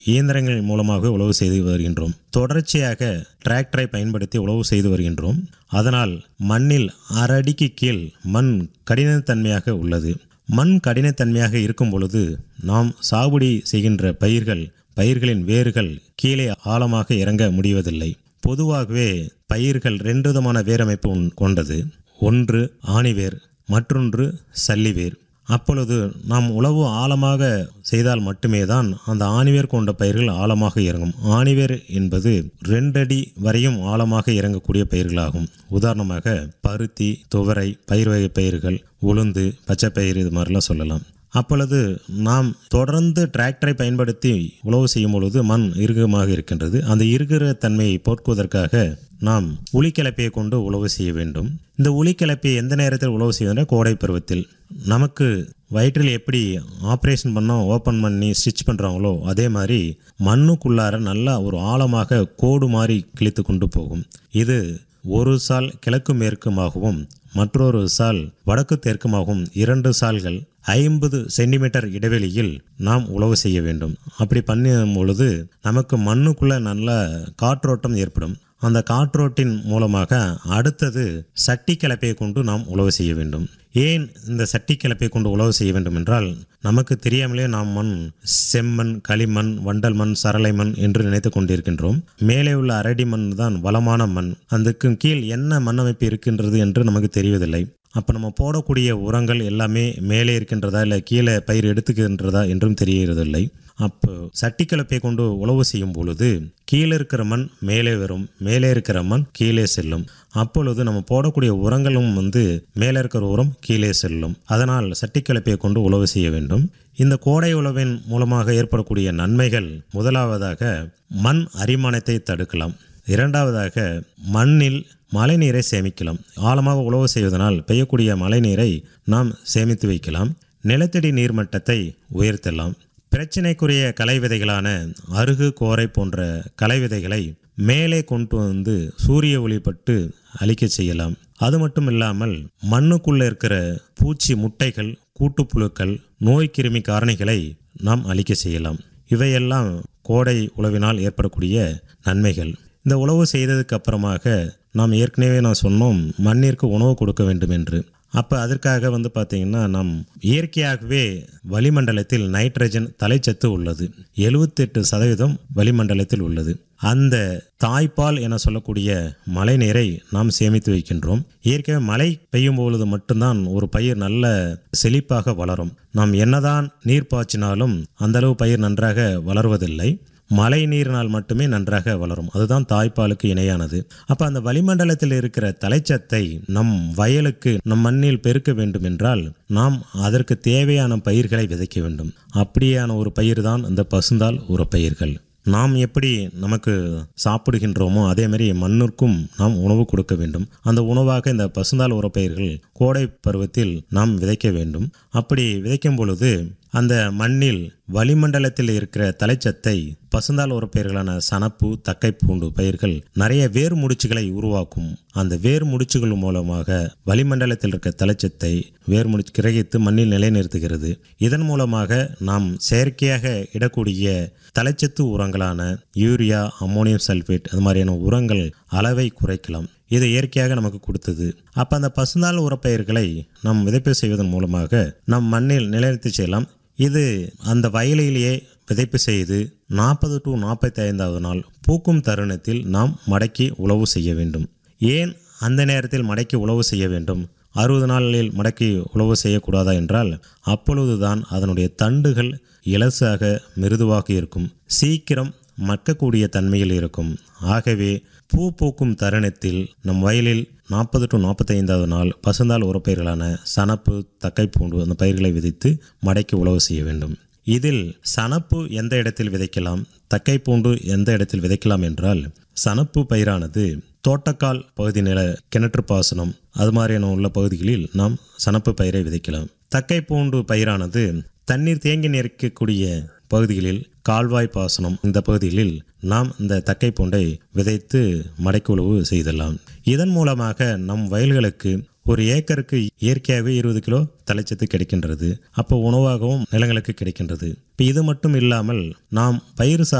இயந்திரங்கள் மூலமாக உழவு செய்து வருகின்றோம் தொடர்ச்சியாக டிராக்டரை பயன்படுத்தி உழவு செய்து வருகின்றோம் அதனால் மண்ணில் அரடிக்கு கீழ் மண் கடினத்தன்மையாக உள்ளது மண் கடினத்தன்மையாக இருக்கும் பொழுது நாம் சாகுபடி செய்கின்ற பயிர்கள் பயிர்களின் வேர்கள் கீழே ஆழமாக இறங்க முடிவதில்லை பொதுவாகவே பயிர்கள் ரெண்டு விதமான வேரமைப்பு உண்- கொண்டது ஒன்று ஆணிவேர் மற்றொன்று சல்லிவேர் அப்பொழுது நாம் உழவு ஆழமாக செய்தால் மட்டுமே தான் அந்த ஆணிவேர் கொண்ட பயிர்கள் ஆழமாக இறங்கும் ஆணிவேர் என்பது ரெண்டடி வரையும் ஆழமாக இறங்கக்கூடிய பயிர்களாகும் உதாரணமாக பருத்தி துவரை பயிர் வகை பயிர்கள் உளுந்து பச்சைப்பயிர் இது மாதிரிலாம் சொல்லலாம் அப்பொழுது நாம் தொடர்ந்து டிராக்டரை பயன்படுத்தி உழவு செய்யும் பொழுது மண் இறுக்கமாக இருக்கின்றது அந்த இறுகிற தன்மையை போக்குவதற்காக நாம் உளிக்கலப்பையை கொண்டு உழவு செய்ய வேண்டும் இந்த உளிக்கலப்பையை எந்த நேரத்தில் உழவு செய்வதுனா கோடை பருவத்தில் நமக்கு வயிற்றில் எப்படி ஆப்ரேஷன் பண்ணோம் ஓப்பன் பண்ணி ஸ்டிச் பண்ணுறாங்களோ அதே மாதிரி மண்ணுக்குள்ளார நல்லா ஒரு ஆழமாக கோடு மாதிரி கிழித்து கொண்டு போகும் இது ஒரு சால் கிழக்கு மேற்குமாகவும் மற்றொரு சால் வடக்கு தெற்குமாகவும் இரண்டு சால்கள் ஐம்பது சென்டிமீட்டர் இடைவெளியில் நாம் உழவு செய்ய வேண்டும் அப்படி பண்ணும் பொழுது நமக்கு மண்ணுக்குள்ள நல்ல காற்றோட்டம் ஏற்படும் அந்த காற்றோட்டின் மூலமாக அடுத்தது சட்டி கலப்பையை கொண்டு நாம் உழவு செய்ய வேண்டும் ஏன் இந்த சட்டி கலப்பை கொண்டு உழவு செய்ய வேண்டும் என்றால் நமக்கு தெரியாமலே நாம் மண் செம்மண் களிமண் வண்டல் மண் சரளை மண் என்று நினைத்து கொண்டிருக்கின்றோம் மேலே உள்ள அரடி மண் தான் வளமான மண் அதுக்கு கீழ் என்ன மண் அமைப்பு இருக்கின்றது என்று நமக்கு தெரிவதில்லை அப்போ நம்ம போடக்கூடிய உரங்கள் எல்லாமே மேலே இருக்கின்றதா இல்லை கீழே பயிர் எடுத்துக்கின்றதா என்றும் தெரியறதில்லை அப்போ சட்டி கலப்பை கொண்டு உழவு செய்யும் பொழுது கீழே இருக்கிற மண் மேலே வரும் மேலே இருக்கிற மண் கீழே செல்லும் அப்பொழுது நம்ம போடக்கூடிய உரங்களும் வந்து மேலே இருக்கிற உரம் கீழே செல்லும் அதனால் சட்டி கலப்பையை கொண்டு உழவு செய்ய வேண்டும் இந்த கோடை உழவின் மூலமாக ஏற்படக்கூடிய நன்மைகள் முதலாவதாக மண் அரிமானத்தை தடுக்கலாம் இரண்டாவதாக மண்ணில் மழைநீரை சேமிக்கலாம் ஆழமாக உழவு செய்வதனால் பெய்யக்கூடிய மழைநீரை நாம் சேமித்து வைக்கலாம் நிலத்தடி நீர்மட்டத்தை உயர்த்தலாம் பிரச்சினைக்குரிய கலை விதைகளான அருகு கோரை போன்ற கலை விதைகளை மேலே கொண்டு வந்து சூரிய ஒளிப்பட்டு அழிக்க செய்யலாம் அது மட்டும் இல்லாமல் மண்ணுக்குள்ளே இருக்கிற பூச்சி முட்டைகள் கூட்டுப்புழுக்கள் நோய் கிருமி காரணிகளை நாம் அழிக்க செய்யலாம் இவையெல்லாம் கோடை உழவினால் ஏற்படக்கூடிய நன்மைகள் இந்த உழவு செய்ததுக்கு அப்புறமாக நாம் ஏற்கனவே நான் சொன்னோம் மண்ணிற்கு உணவு கொடுக்க வேண்டும் என்று அப்போ அதற்காக வந்து பார்த்திங்கன்னா நாம் இயற்கையாகவே வளிமண்டலத்தில் நைட்ரஜன் தலைச்சத்து உள்ளது எழுபத்தெட்டு சதவீதம் வளிமண்டலத்தில் உள்ளது அந்த தாய்ப்பால் என சொல்லக்கூடிய மழைநீரை நாம் சேமித்து வைக்கின்றோம் இயற்கையாக மழை பெய்யும் பொழுது மட்டும்தான் ஒரு பயிர் நல்ல செழிப்பாக வளரும் நாம் என்னதான் நீர் பாய்ச்சினாலும் அந்த அளவு பயிர் நன்றாக வளர்வதில்லை மழை நீரினால் மட்டுமே நன்றாக வளரும் அதுதான் தாய்ப்பாலுக்கு இணையானது அப்போ அந்த வளிமண்டலத்தில் இருக்கிற தலைச்சத்தை நம் வயலுக்கு நம் மண்ணில் பெருக்க வேண்டும் என்றால் நாம் அதற்கு தேவையான பயிர்களை விதைக்க வேண்டும் அப்படியான ஒரு பயிர் தான் இந்த பசுந்தால் உரப்பயிர்கள் நாம் எப்படி நமக்கு சாப்பிடுகின்றோமோ அதே மாதிரி மண்ணிற்கும் நாம் உணவு கொடுக்க வேண்டும் அந்த உணவாக இந்த பசுந்தாள் உரப்பயிர்கள் கோடை பருவத்தில் நாம் விதைக்க வேண்டும் அப்படி விதைக்கும் பொழுது அந்த மண்ணில் வளிமண்டலத்தில் இருக்கிற தலைச்சத்தை பசுந்தாள் உரப்பயிர்களான சணப்பு தக்கை பூண்டு பயிர்கள் நிறைய வேர் முடிச்சுகளை உருவாக்கும் அந்த வேர் முடிச்சுகள் மூலமாக வளிமண்டலத்தில் இருக்க தலைச்சத்தை வேர் முடிச்சு கிரகித்து மண்ணில் நிலைநிறுத்துகிறது இதன் மூலமாக நாம் செயற்கையாக இடக்கூடிய தலைச்சத்து உரங்களான யூரியா அம்மோனியம் சல்ஃபேட் அது மாதிரியான உரங்கள் அளவை குறைக்கலாம் இது இயற்கையாக நமக்கு கொடுத்தது அப்போ அந்த பசுந்தாள் உரப்பயிர்களை நாம் விதைப்பு செய்வதன் மூலமாக நம் மண்ணில் நிலைநிறுத்தி செய்யலாம் இது அந்த வயலிலேயே விதைப்பு செய்து நாற்பது டு நாற்பத்தி ஐந்தாவது நாள் பூக்கும் தருணத்தில் நாம் மடக்கி உழவு செய்ய வேண்டும் ஏன் அந்த நேரத்தில் மடக்கி உழவு செய்ய வேண்டும் அறுபது நாளில் மடக்கி உழவு செய்யக்கூடாதா என்றால் அப்பொழுதுதான் அதனுடைய தண்டுகள் இலசாக மிருதுவாக இருக்கும் சீக்கிரம் மக்கக்கூடிய தன்மையில் இருக்கும் ஆகவே பூ பூக்கும் தருணத்தில் நம் வயலில் நாற்பது டு நாற்பத்தைந்தாவது நாள் பசுந்தாள் உரப்பயிர்களான சணப்பு தக்கைப்பூண்டு அந்த பயிர்களை விதைத்து மடக்கி உழவு செய்ய வேண்டும் இதில் சணப்பு எந்த இடத்தில் விதைக்கலாம் தக்கைப்பூண்டு எந்த இடத்தில் விதைக்கலாம் என்றால் சணப்பு பயிரானது தோட்டக்கால் பகுதி நில கிணற்று பாசனம் அது மாதிரியான உள்ள பகுதிகளில் நாம் சணப்பு பயிரை விதைக்கலாம் தக்கைப்பூண்டு பயிரானது தண்ணீர் தேங்கி நிற்கக்கூடிய பகுதிகளில் கால்வாய் பாசனம் இந்த பகுதிகளில் நாம் இந்த தக்கை பூண்டை விதைத்து மடக்கி உழவு செய்தலாம் இதன் மூலமாக நம் வயல்களுக்கு ஒரு ஏக்கருக்கு இயற்கையாகவே இருபது கிலோ தலைச்சத்து கிடைக்கின்றது அப்போ உணவாகவும் நிலங்களுக்கு கிடைக்கின்றது இப்போ இது மட்டும் இல்லாமல் நாம் பயிர்